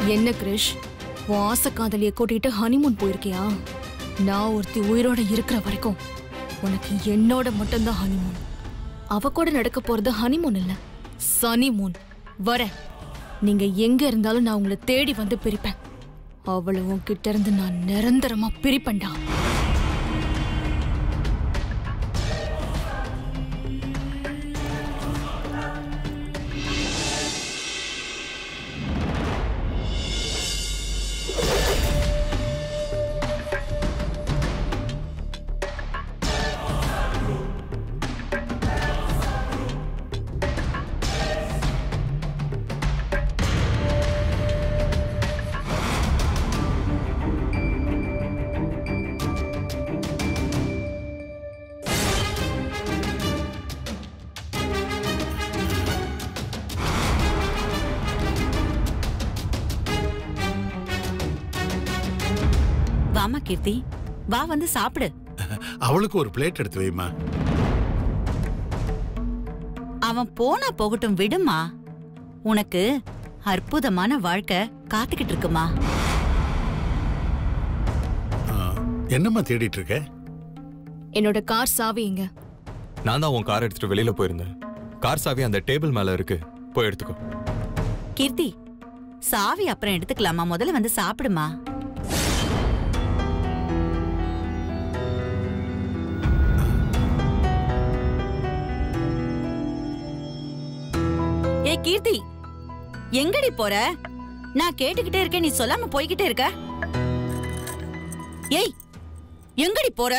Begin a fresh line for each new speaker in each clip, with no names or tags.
என்ன கிரிஷ் உன் ஆசை காதலிய கூட்டிட்டு ஹனிமூன் போயிருக்கியா நான் ஒருத்தி உயிரோட இருக்கிற வரைக்கும் உனக்கு என்னோட மட்டும்தான் ஹனிமூன் அவ கூட நடக்க போறது ஹனிமூன் இல்ல சனிமூன் வரேன் நீங்க எங்க இருந்தாலும் நான் உங்களை தேடி வந்து பிரிப்பேன் அவளை உன்கிட்ட இருந்து நான் நிரந்தரமா பிரிப்பேன்டா
வாமா கீர்த்தி வா வந்து சாப்பிடு
அவளுக்கு ஒரு பிளேட் எடுத்து வைமா
அவன் போனா போகட்டும் விடுமா உனக்கு அற்புதமான வாழ்க்கை காத்துக்கிட்டு இருக்குமா
என்னம்மா தேடிட்டு இருக்க
என்னோட கார் சாவி எங்க
நான் தான் உன் கார் எடுத்துட்டு வெளியில போயிருந்தேன் கார் சாவி அந்த டேபிள் மேல இருக்கு போய் எடுத்துக்கோ
கீர்த்தி சாவி அப்புறம் எடுத்துக்கலாமா முதல்ல வந்து சாப்பிடுமா ஏ கீர்த்தி எங்கடி போற நான் கேட்டுக்கிட்டே இருக்கேன் நீ சொல்லாம போய்கிட்டே இருக்க ஏய் எங்கடி போற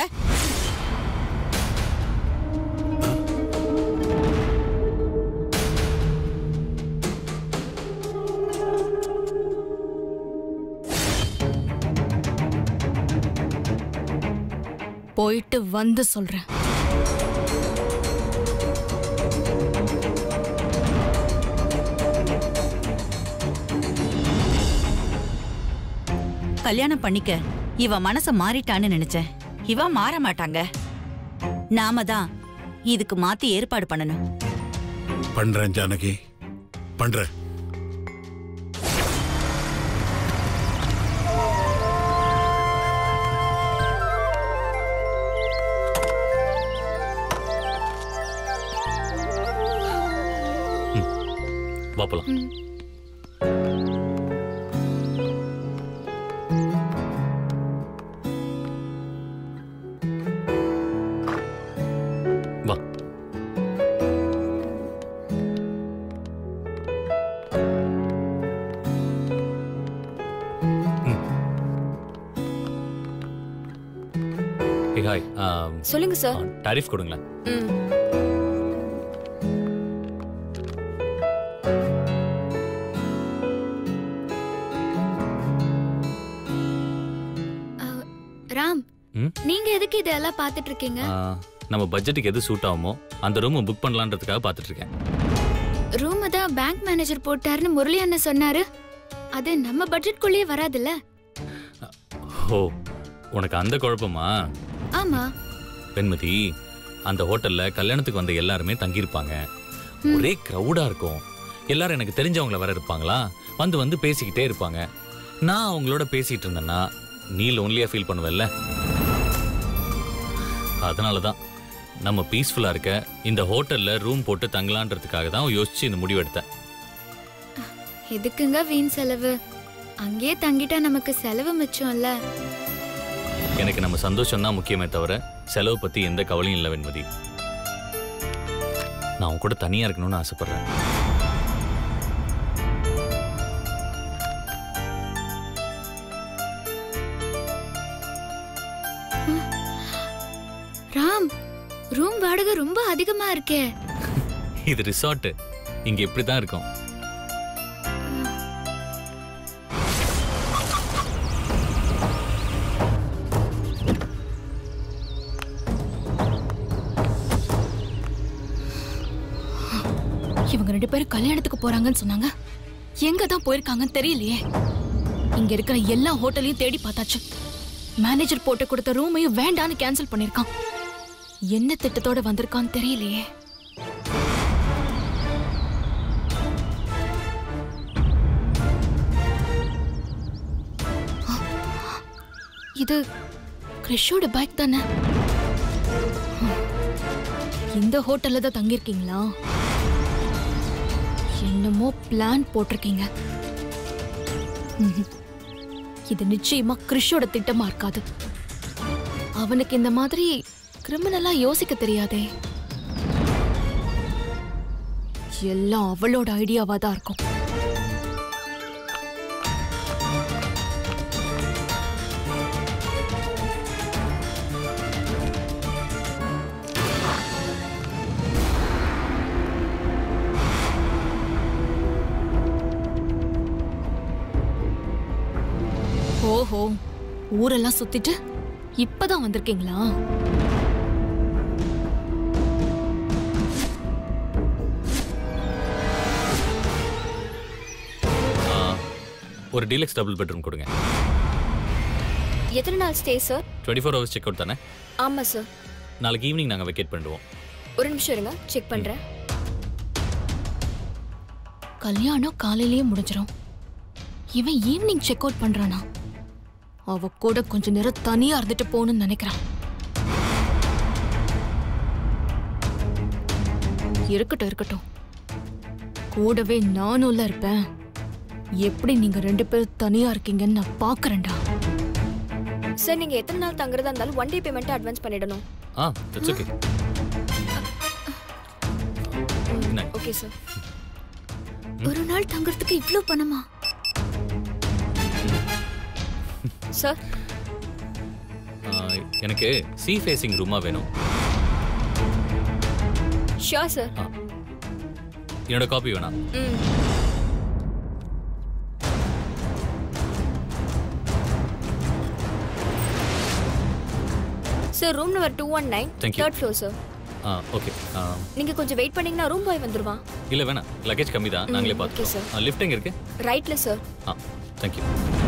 போயிட்டு வந்து சொல்றேன்
கல்யாணம் பண்ணிக்க இவ மனச மாறிட்டான்னு நினைச்சேன் இவ மாற மாட்டாங்க நாம தான் இதுக்கு மாத்தி ஏற்பாடு பண்ணணும்
பண்றேன் ஜானகி பண்றேன்
வா போலாம் வா ஏய், ஹாய்
சொல்லுங்க சார்
டாரிஃப் கொடுங்களேன்
ராம்
ம்?
நீங்க எதுக்கு இதெல்லாம் பார்த்துட்டு இருக்கீங்க
ஆ, நம்ம பட்ஜெட்டுக்கு எது சூட் ஆகுமோ அந்த ரூமை புக் பண்ணலான்றதுக்காக பார்த்துட்டு இருக்கேன்
ரூம் தான் பேங்க் மேனேஜர் போட்டாருன்னு முரளி அண்ணன் சொன்னாரு அது நம்ம பட்ஜெட்குள்ளேயே வராதுல்ல
ஓ உனக்கு அந்த குழப்பமா
ஆமா
வெண்மதி அந்த ஹோட்டல்ல கல்யாணத்துக்கு வந்த எல்லாருமே தங்கியிருப்பாங்க ஒரே க்ரௌடா இருக்கும் எல்லாரும் எனக்கு தெரிஞ்சவங்கள வர இருப்பாங்களா வந்து வந்து பேசிக்கிட்டே இருப்பாங்க நான் அவங்களோட பேசிட்டு இருந்தேன்னா நீ லோன்லியா ஃபீல் பண்ணுவல்ல அதனால தான் நம்ம பீஸ்ஃபுல்லா இருக்க இந்த ஹோட்டல்ல ரூம் போட்டு தங்கலான்றதுக்காக தான் யோசிச்சு இந்த முடிவு எடுத்தேன்
எதுக்குங்க வீண் செலவு அங்கேயே தங்கிட்டா நமக்கு செலவு மிச்சம்ல
எனக்கு நம்ம சந்தோஷம் தான் முக்கியமே தவிர செலவு பத்தி எந்த கவலையும் இல்லை வெண்மதி நான் உன் கூட தனியா இருக்கணும்னு ஆசைப்படுறேன்
ராம் ரூம் வாடகை ரொம்ப அதிகமா இருக்கே
இது ரிசார்ட் இங்க இப்படிதான் இருக்கும்
இவங்க ரெண்டு பேரும் கல்யாணத்துக்கு போறாங்கன்னு சொன்னாங்க எங்க தான் போயிருக்காங்கன்னு தெரியலையே இங்க இருக்கிற எல்லா ஹோட்டலையும் தேடி பார்த்தாச்சு மேனேஜர் போட்டு கொடுத்த ரூமையும் வேண்டான்னு கேன்சல் பண்ணிருக்கான் என்ன திட்டத்தோட வந்திருக்கான்னு தெரியலையே இது கிறிஷோட பைக் தானே ஹம். இந்த ஹோட்டல்ல தான் தங்கியிருக்கீங்களா என்னமோ பிளான் போட்டிருக்கீங்க ம்ஹும். இது நிச்சயமா கிறிஷோட திட்டமா இருக்காது அவனுக்கு இந்த மாதிரி கிரிமினலா யோசிக்க தெரியாதே எல்லாம் அவளோட ஐடியாவா தான் இருக்கும் ஓஹோ ஊரெல்லாம் சுத்திட்டு இப்பதான் வந்திருக்கீங்களா
ஆ, ஒரு டீலக்ஸ் டபுள் பெட்ரூம் கொடுங்க
எத்தனை நாள் stay sir
twenty four hours check out தானே
ஆமா சார்
நாளைக்கு ஈவினிங் நாங்கள் வெக்கேட் பண்ணிடுவோம்
ஒரு நிமிஷம் இருங்க செக் பண்றேன்
கல்யாணம் காலையிலேயே முடிஞ்சிரும் இவன் ஈவினிங் செக் அவுட் பண்றானா அவ கூட கொஞ்ச நேரம் தனியா இருந்துட்டு போகணும்னு நினைக்கிறான் இருக்கட்டும் இருக்கட்டும் கூடவே நானும்ல இருப்பேன் எப்படி நீங்க ரெண்டு பேரும் தனியா இருக்கீங்கன்னு நான் பாக்குறேன்டா
சார் நீங்க எத்தனை நாள் தங்குறதா இருந்தாலும் ஒன் டே பேமெண்ட் அட்வான்ஸ் பண்ணிடணும்
ஆ தட்ஸ் ஓகே
ஓகே சார் ஒரு நாள் தங்குறதுக்கு இவ்ளோ பணமா சார்
எனக்கு சி ஃபேசிங் ரூமாக வேணும்
ஷியோர் சார்
ஆ என்னோட காப்பி வேணாம்
ம் sir room number two one nine
Thank you.
Third floor sir
ஆ ஓகே
நீங்க கொஞ்சம் வெயிட் பண்ணீங்கன்னா ரூம் பாய் வந்துருவான்
இல்லை வேணாம் லக்கேஜ் கம்மி தான் நாங்களே
okay,
பார்த்துக்கோம்
sir.
லிஃப்ட் எங்கே இருக்கு
ரைட்ல சார்
ஆ thank you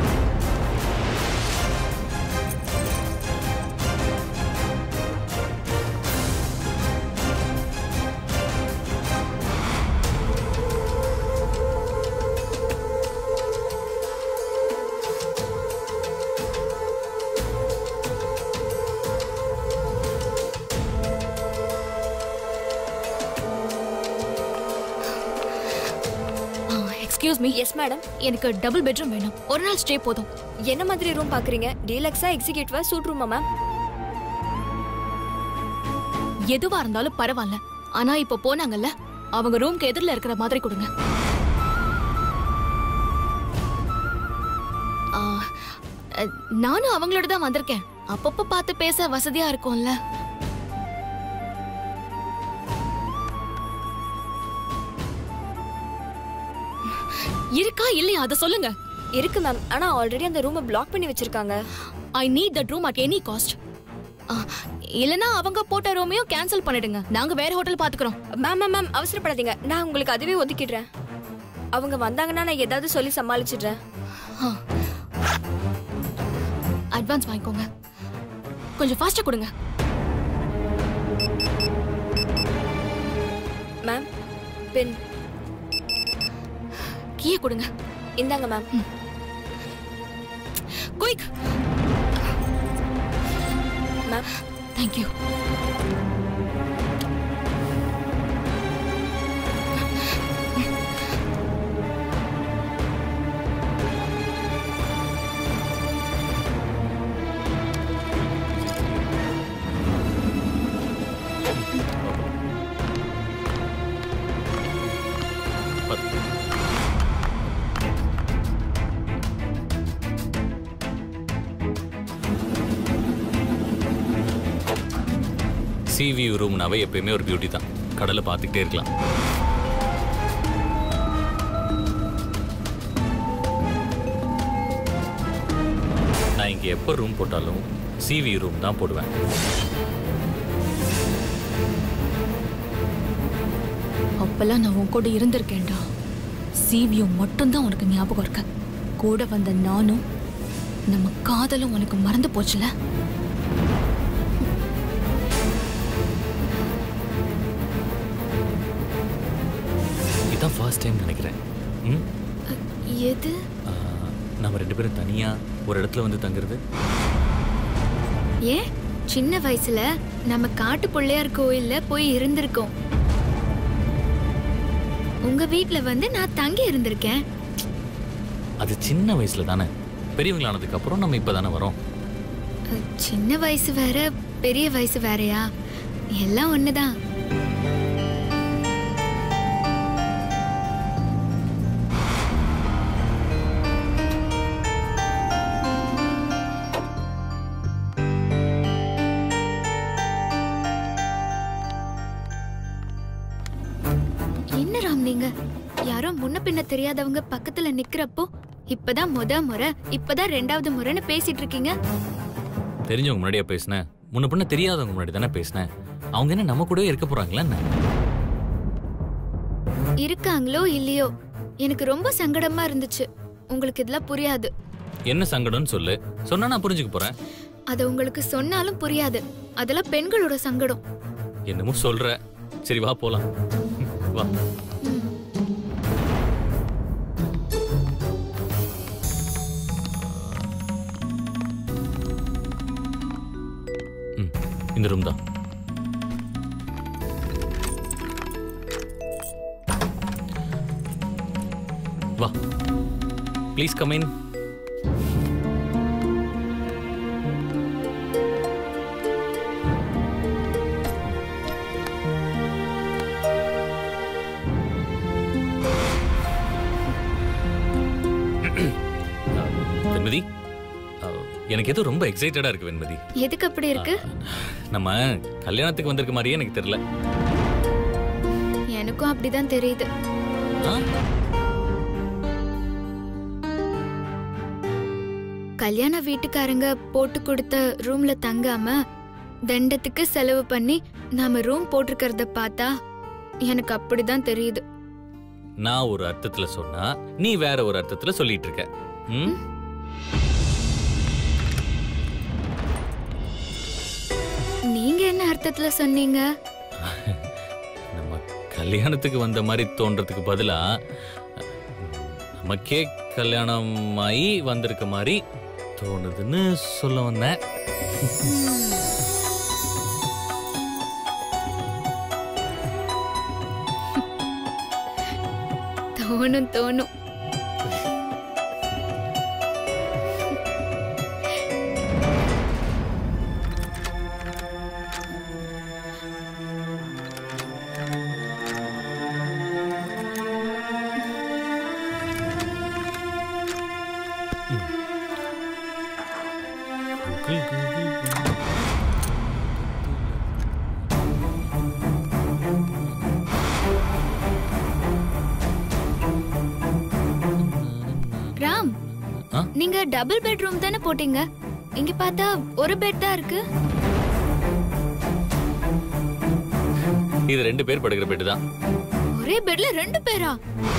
excuse me
yes madam
எனக்கு டபுள் பெட்ரூம் வேணும் ஒரு நாள் ஸ்டே போதும்
என்ன மாதிரி ரூம் பாக்குறீங்க டீலக்ஸா எக்ஸிக்யூட்டிவா சூட் ரூமா மேம்
எதுவா இருந்தாலும் பரவாயில்ல ஆனா இப்ப போனாங்கல்ல அவங்க ரூம்க்கு எதிரில் இருக்கிற மாதிரி கொடுங்க ஆ, அ, நானும் அவங்களோட தான் வந்திருக்கேன் அப்பப்ப பார்த்து பேச வசதியா இருக்கும்ல இருக்கா இல்லையா அதை சொல்லுங்க
இருக்கு மேம் ஆனா ஆல்ரெடி அந்த ரூமை பிளாக் பண்ணி வச்சிருக்காங்க
I need the room at any cost இல்லனா அவங்க போட்ட ரூமையும் கேன்சல் பண்ணிடுங்க நாங்க வேற ஹோட்டல் பாத்துக்கிறோம்
மேம் மேம் மேம் அவசரப்படாதீங்க நான் உங்களுக்கு அதுவே ஒதுக்கிடுறேன் அவங்க வந்தாங்கன்னா நான் ஏதாவது சொல்லி சமாளிச்சிடுறேன்
அட்வான்ஸ் வாங்கிக்கோங்க கொஞ்சம் ஃபாஸ்டா கொடுங்க
மேம் பின்
கீயை கொடுங்க
இந்தாங்க மேம்
குயிக்
மேம்
தேங்க்யூ
பார்த்து சி வியூ ரூம்னாவே எப்பயுமே ஒரு பியூட்டி தான் கடலை பார்த்துக்கிட்டே இருக்கலாம் நான் இங்கே எப்போ ரூம் போட்டாலும் சிவி ரூம் தான் போடுவேன்
அப்பெல்லாம் நான் உன் கூட இருந்திருக்கேன்டா சிவியும் மட்டும்தான் உனக்கு ஞாபகம் இருக்க கூட வந்த நானும் நம்ம காதலும் உனக்கு மறந்து போச்சுல
இதான் ஃபர்ஸ்ட் டைம் நினைக்கிறேன் ம்
எது
ஆ, நம்ம ரெண்டு பேரும் தனியாக ஒரு இடத்துல வந்து தங்குறது
ஏன் சின்ன வயசுல நம்ம காட்டு பிள்ளையார் கோயில்ல போய் இருந்திருக்கோம் உங்க வீட்ல வந்து நான் தங்கி இருந்திருக்கேன்
அது சின்ன வயசுல தானே பெரியவங்களானதுக்கு அப்புறம் நம்ம இப்பதானே வரோம்
அஹ், சின்ன வயசு வேற பெரிய வயசு வேறயா எல்லாம் ஒண்ணுதான் என்ன ராம் நீங்க யாரோ முன்ன பின்ன தெரியாதவங்க பக்கத்துல நிக்கிறப்போ இப்பதான் முத முறை இப்பதான் ரெண்டாவது முறைன்னு பேசிட்டு இருக்கீங்க
தெரிஞ்சவங்க முன்னாடியே பேசினேன் முன்ன பின்ன தெரியாதவங்க முன்னாடி தானே பேசினேன் அவங்க என்ன நம்ம கூடவே இருக்க போறாங்களா என்ன
இருக்காங்களோ இல்லையோ எனக்கு ரொம்ப சங்கடமா இருந்துச்சு உங்களுக்கு இதெல்லாம் புரியாது
என்ன சங்கடம்னு சொல்லு சொன்னா நான் புரிஞ்சுக்க போறேன்
அத உங்களுக்கு சொன்னாலும் புரியாது அதெல்லாம் பெண்களோட சங்கடம்
என்னமோ சொல்ற சரி வா போலாம் வா ம், இந்த ரூம் தான் வா ப்ளீஸ் கம் இன் வெண்மதி அஹ், எனக்கு ஏதோ ரொம்ப எக்ஸைட்டடா இருக்கு வெண்மதி
எதுக்கு அப்படி இருக்கு
நம்ம கல்யாணத்துக்கு வந்திருக்க மாதிரியே எனக்கு தெரியல
எனக்கும் அப்படிதான் தெரியுது
ஆ?
கல்யாண வீட்டுக்காரங்க போட்டு கொடுத்த ரூம்ல தங்காம தண்டத்துக்கு செலவு பண்ணி நாம ரூம் போட்டிருக்கிறத பார்த்தா எனக்கு அப்படிதான் தெரியுது
நான் ஒரு அர்த்தத்துல சொன்னா நீ வேற ஒரு அர்த்தத்துல சொல்லிட்டு இருக்க ம்?
நீங்க என்ன அர்த்தத்துல சொன்னீங்க
நம்ம கல்யாணத்துக்கு வந்த மாதிரி தோன்றதுக்கு பதிலா நமக்கே கல்யாணம் ஆகி வந்திருக்க மாதிரி தோணுதுன்னு சொல்ல வந்தேன்
தோணும் தோணும் ராம்
ஆ?
நீங்க டபுள் பெட்ரூம் தானே போட்டீங்க இங்க பார்த்தா ஒரு பெட் தான் இருக்கு
இது ரெண்டு பேர் படுக்கிற பெட்டு தான்
ஒரே பெட்ல ரெண்டு பேரா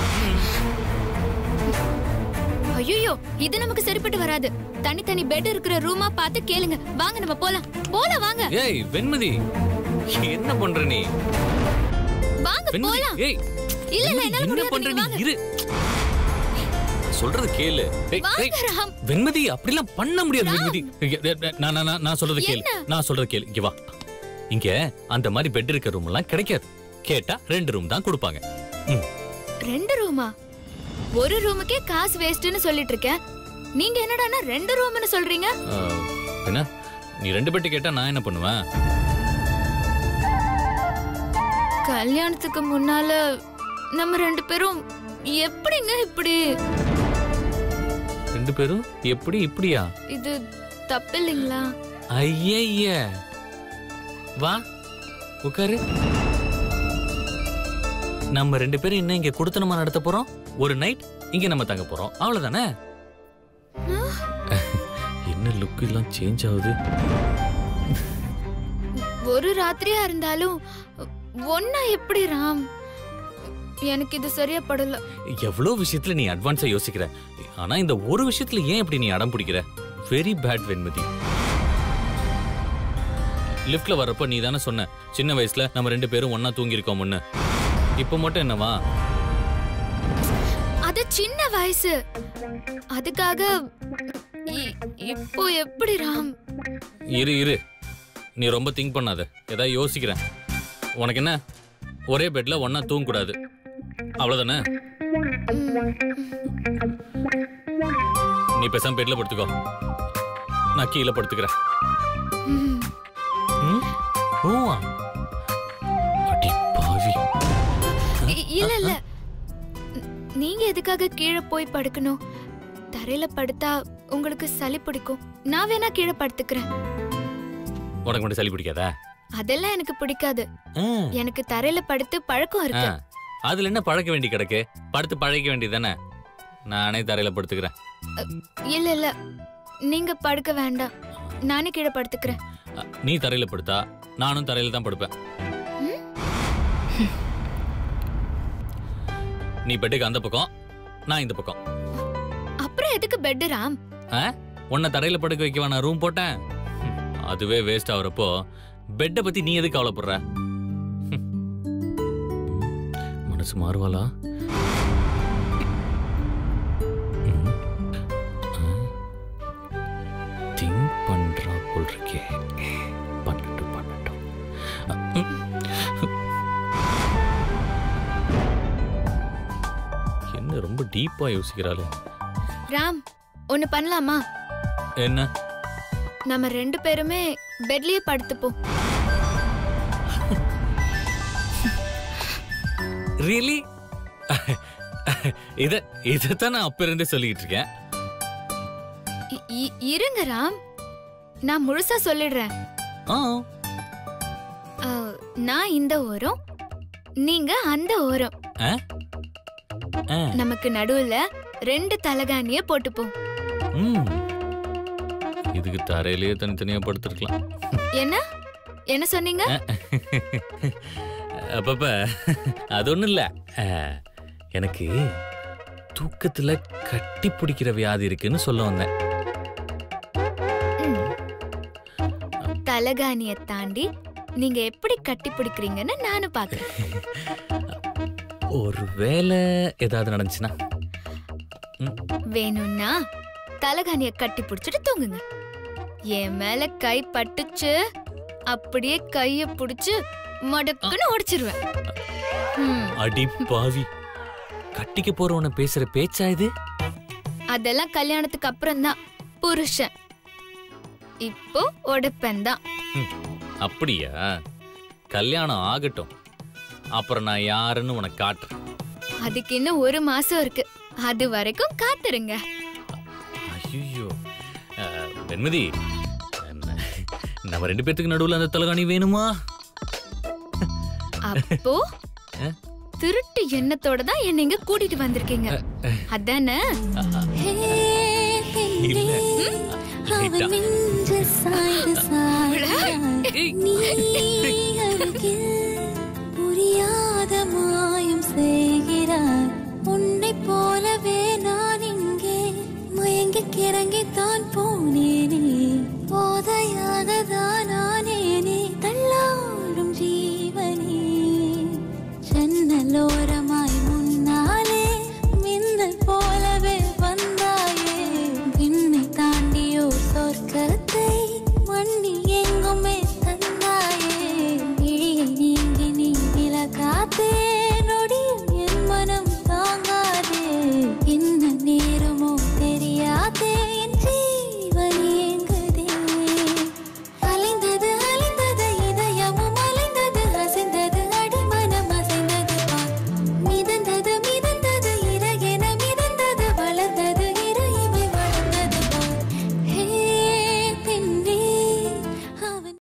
ஐயோ இது நமக்கு சரிப்பட்டு வராது தனித்தனி பெட் இருக்கிற ரூமா பார்த்து கேளுங்க வாங்க நம்ம போலாம் போலாம் வாங்க
ஏய் வெண்மதி என்ன பண்ற நீ
வாங்க
வெண்மதி
போலாம்
ஏய்
இல்ல, இல்ல,
வெண்மதி,
என்னால
என்ன
முடியாது,
பண்ற
நீங்க
நீ
வாங்க.
இரு சொல்றது கேளு ஏய்,
வாங்க
ஏய்,
ராம்
வெண்மதி அப்படிலாம் பண்ண முடியாது வெண்மதி இங்க, ஏ, ஏ, நான் நான், நான், நான் சொல்றது கேளு
என்ன?
நான் சொல்றது கேளு இங்க வா இங்க அந்த மாதிரி பெட் இருக்க ரூம் எல்லாம் கிடைக்காது கேட்டா ரெண்டு ரூம் தான் கொடுப்பாங்க ம்.
ரெண்டு ரூமா ஒரு ரூமுக்கே காசு வேஸ்ட்னு சொல்லிட்டு இருக்கேன் நீங்க என்னடான்னா ரெண்டு ரூம்னு சொல்றீங்க
ஆ, என்ன நீ ரெண்டு பெட்டு கேட்டா நான் என்ன பண்ணுவேன்
கல்யாணத்துக்கு முன்னால நம்ம ரெண்டு பேரும் எப்படிங்க இப்படி
ரெண்டு பேரும் எப்படி இப்படியா
இது தப்பு இல்லைங்களா
ஐய வா உட்காரு நம்ம ரெண்டு பேரும் இன்னும் இங்க குடுத்தனமா நடத்த போறோம் ஒரு நைட் இங்க நம்ம தங்க போறோம் அவ்வளவுதானே என்ன லுக் எல்லாம் சேஞ்ச் ஆகுது
ஒரு ராத்திரியா இருந்தாலும் ஒன்னா எப்படி ராம் எனக்கு இது சரியா படல
எவ்வளவு விஷயத்துல நீ அட்வான்ஸா யோசிக்கிற ஆனா இந்த ஒரு விஷயத்துல ஏன் இப்படி நீ அடம் பிடிக்கிற வெரி பேட் வெண்மதி லிஃப்ட்ல வர்றப்ப நீ தானே சொன்ன சின்ன வயசுல நம்ம ரெண்டு பேரும் ஒண்ணா தூங்கி இருக்கோம்னு இப்ப மட்டும் என்னவா
அது சின்ன வயசு அதுக்காக இ- இப்போ எப்படி ராம்
இரு இரு நீ ரொம்ப திங்க் பண்ணாத ஏதாவது யோசிக்கிறேன் உனக்கு என்ன ஒரே பெட்ல ஒண்ணா தூங்கக்கூடாது அவ்வளவுதானே நீ பேசாம பெட்ல படுத்துக்கோ நான் கீழே படுத்துக்கிறேன்
ம்.
ம்? ஓ அடி பாவி
இ- இல்ல இல்ல ந- நீங்க எதுக்காக கீழே போய் படுக்கணும் தரையில படுத்தா உங்களுக்கு சளி பிடிக்கும் நான் வேணா கீழே படுத்துக்கிறேன்
உனக்கு மட்டும் சளி பிடிக்காதா
அதெல்லாம் எனக்கு பிடிக்காது
ஆ.
எனக்கு தரையில படுத்து பழக்கம்
ஆ.
இருக்கு
அதுல என்ன பழக்க வேண்டி கிடக்கு படுத்து பழக்க வேண்டியதானே நானே தரையில படுத்துக்கிறேன்
இல்ல இல்ல நீங்க படுக்க வேண்டாம் நானே கீழே படுத்துக்கிறேன்
அ, நீ தரையில படுத்தா நானும் தரையில தான் படுப்பேன் நீ பெட்டுக்கு அந்த பக்கம் நான் இந்த பக்கம்
அப்புறம் எதுக்கு பெட் ராம்
ஆ? உன்னை தரையில படுக்க வைக்க நான் ரூம் போட்டேன் ம், அதுவே வேஸ்ட் ஆகுறப்போ பெட்டை பத்தி நீ எதுக்கு கவலைப்படுற ம். மனசு மாறுவாளா திங்க் பண்றா போல் இருக்கே பண்ணட்டும் பண்ணட்டும் அ, ம். என்ன ரொம்ப டீப்பா யோசிக்கிறாளே
ராம் ஒன்னு பண்ணலாமா
என்ன
நம்ம ரெண்டு பேருமே பெட்லயே படுத்துப்போம்
ரியலி இத இதத்தான் நான் அப்ப இருந்தே சொல்லிட்டு இருக்கேன்
இ- இ- இருங்க ராம் நான் முழுசா சொல்லிடுறேன்
ஆ
ஆ, நான் இந்த ஓரம் நீங்க அந்த ஓரம்
ஆ? ஆ,
நமக்கு நடுவுல ரெண்டு தலகாணிய போட்டுப்போம்
ம். இதுக்கு தரையிலேயே தனித்தனியா படுத்திருக்கலாம்
என்ன என்ன சொன்னீங்க
அப்பப்ப அது ஒண்ணும் இல்ல ஆ, எனக்கு தூக்கத்துல கட்டி பிடிக்கிற வியாதி இருக்குன்னு சொல்ல வந்தேன்
ம். தலகாணிய தாண்டி நீங்க எப்படி கட்டி பிடிக்கிறீங்கன்னு நானும் பாக்குறேன்
ஒரு வேலை ஏதாவது நடந்துச்சுன்னா
வேணும்னா தலகாணிய கட்டி பிடிச்சிட்டு தூங்குங்க என் மேல கை பட்டுச்சு அப்படியே கைய புடிச்சு மடக்குன்னு உடைச்சிருவேன் ம்,
அடி பாவி கட்டிக்க போறவன பேசுற பேச்சா இது
அதெல்லாம் கல்யாணத்துக்கு அப்புறம் தான் புருஷன் இப்போ உடைப்பேன் தான்
ம், அப்படியா கல்யாணம் ஆகட்டும் அப்புறம் நான் யாருன்னு உனக்கு காட்டுறேன்
அதுக்கு இன்னும் ஒரு மாசம் இருக்கு அது வரைக்கும் காத்துருங்க
ஐயோ வெண்மதி என்ன, நம்ம ரெண்டு பேத்துக்கு நடுவுல அந்த தலகாணி வேணுமா
அப்போ திருட்டு எண்ணத்தோட தான் என்ன இங்க கூட்டிட்டு வந்திருக்கீங்க அதானே
இல்ல லைட்டா.
புரியாத மாயம் செய்கிறார் உன்